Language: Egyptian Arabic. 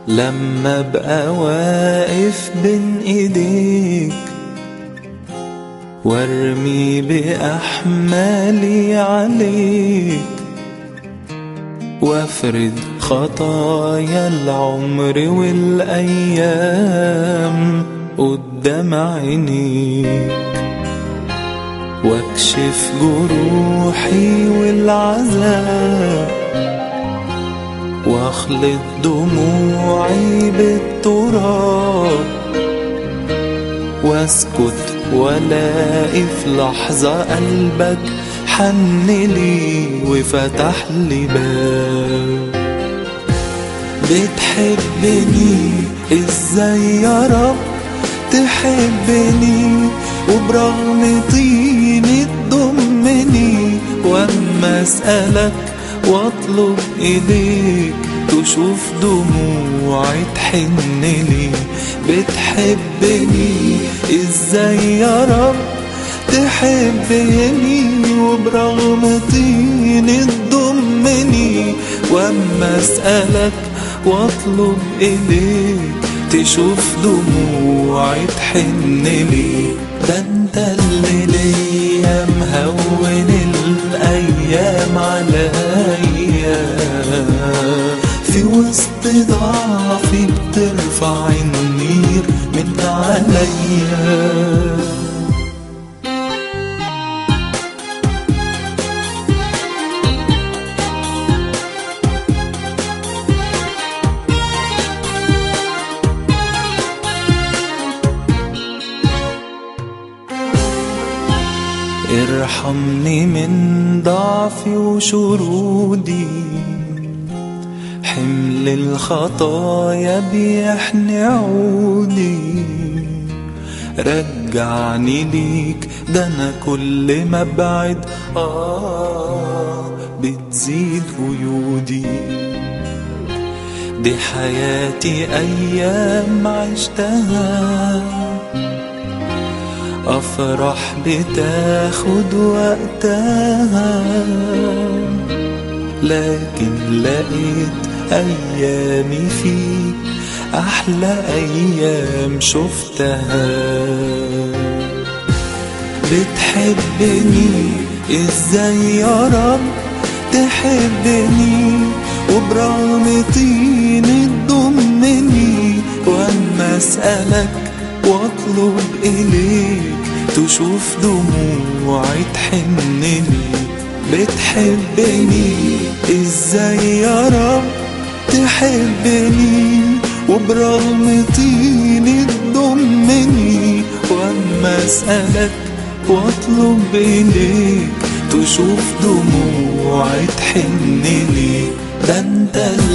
لما ابقى واقف بين ايديك وارمي باحمالي عليك وافرد خطايا العمر والايام قدام عينيك واكشف جروحي والعذاب واخلط دموعي بالتراب واسكت والاقي في لحظة قلبك حن لي وفتح لي باب بتحبني ازاي يا رب تحبني وبرغم طيني تضمني واما اسألك واطلب ايديك تشوف دموعي تحن لي بتحبني ازاي يا رب تحبني وبرغم طيني تضمني واما اسألك واطلب ايديك تشوف دموعي تحن لي ده انت اللي ليا مهون الايام عليا في وسط ضعفي بترفع النير من عليا ارحمني من ضعفي وشرودي حمل الخطايا بيحني عودي رجعني ليك ده انا كل ما ابعد اه بتزيد قيودي دي حياتي ايام عشتها أفرح بتاخد وقتها لكن لقيت أيامي فيك أحلى أيام شفتها بتحبني إزاي يا رب تحبني وبرغم طيني تضمني وأما أسألك واطلب إليك تشوف دموعي تحنني بتحبني ازاي يا رب تحبني وبرغم طيني تضمني واما اسألك واطلب إليك تشوف دموعي تحنني ده انت